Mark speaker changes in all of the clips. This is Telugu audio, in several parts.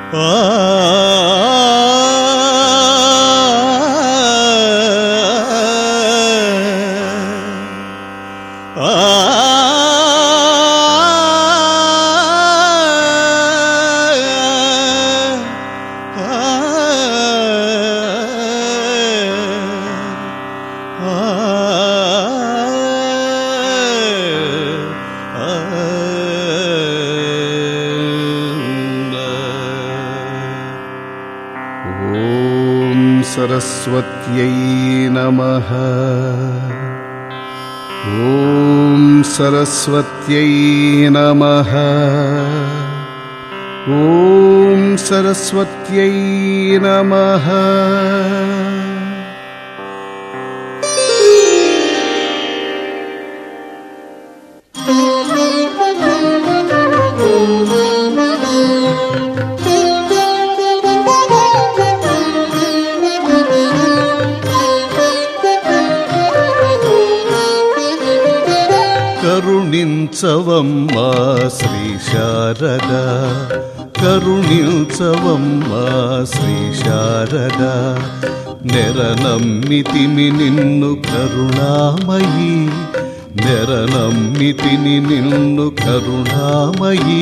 Speaker 1: ॐ सरस्वत्यै नमः ॐ सरस्वत्यै नमः ॐ सरस्वत्यै नमः కరుణించవమ్మా శ్రీ శారద కరుణించవమ్మా శ్రీ శారద నెరనమ్మితిమి నిన్ను కరుణామయీ నెరనమ్మితిని నిన్ను కరుణామయీ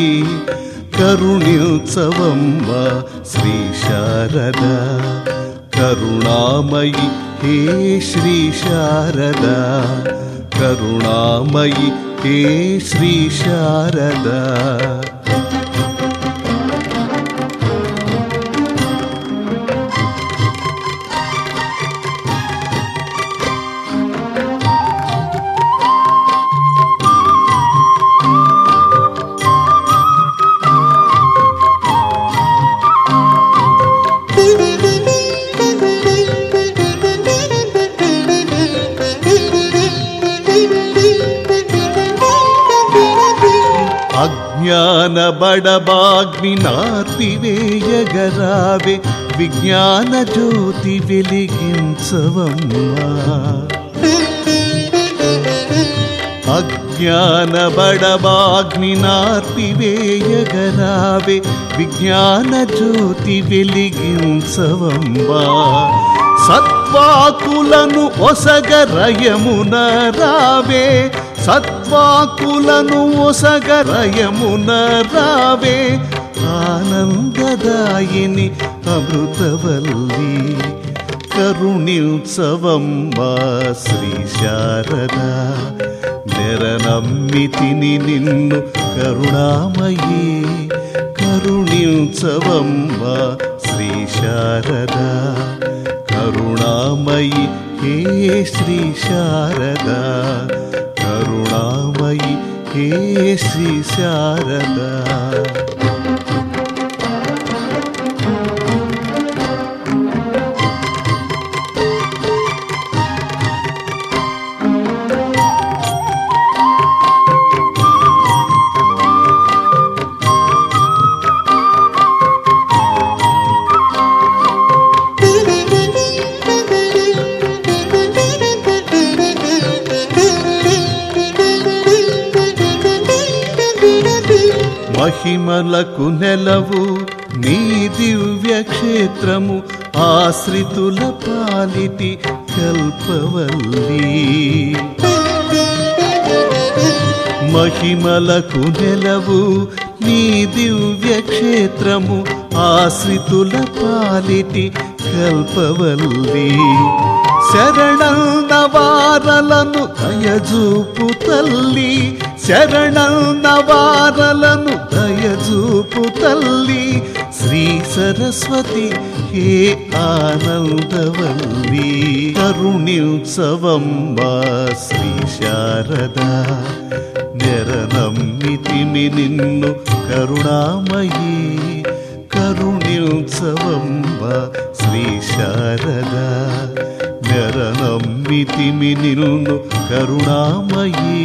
Speaker 1: కరుణించవమ్మా శ్రీ శారద కరుణామయి హే శ్రీ శారద కరుణామయి హే శ్రీ శారద అజ్ఞాన బడబాగ్ని నార్పివేయగరావే విజ్ఞాన జ్యోతి వెలిగించవమ్మా అజ్ఞాన బడబాగ్ని నార్పివేయగరావే విజ్ఞాన జ్యోతి వెలిగించవమ్మా సత్వాకులను ఒసగరయమున రావే సత్వాకులను ఒసగరయమున రావే ఆనందదాయిని అమృతవల్లి కరుణించవమ్మా శ్రీ శారద నెరనమ్మితిని నిన్ను కరుణామయీ కరుణించవమ్మా శ్రీ శారద కరుణామయి హే శ్రీ శారద కరుణామయి హే శ్రీ శారద మహిమలకు నెలవు నీ దివ్య క్షేత్రము ఆశ్రితుల పాలిటి కల్పవల్లి మహిమలకు నెలవు నీ దివ్య క్షేత్రము ఆశ్రితుల పాలిటి కల్పవల్లి శరణన్న వారలను దయజూపు తల్లి శరణన్న వారలను దయజూపు తల్లి శ్రీ సరస్వతి హే ఆనందవల్లి కరుణించవమ్మా శ్రీ శారద నెరనమ్మితిమి నిన్ను కరుణామయీ కరుణించవమ్మా శ్రీ శారద నెరనమ్మితిమి నిన్ను కరుణామయీ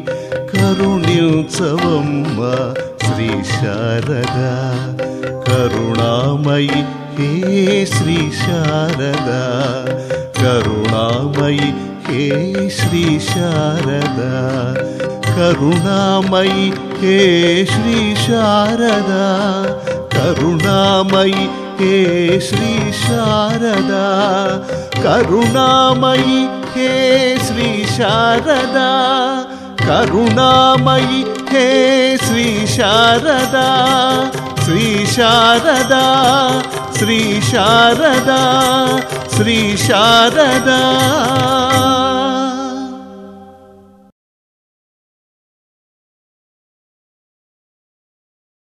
Speaker 1: కరుణించవమ్మా శ్రీ శారద కరుణామయి హే శ్రీ శారద కరుణామయి హే శ్రీ శారద కరుణామయి హే శ్రీ శారద కరుణామయి హే శ్రీ శారదా కరుణామయి హే శ్రీ శారదా కరుణామయి హే శ్రీ శారదా శ్రీ శారదా శ్రీ శారదా శ్రీ శారదా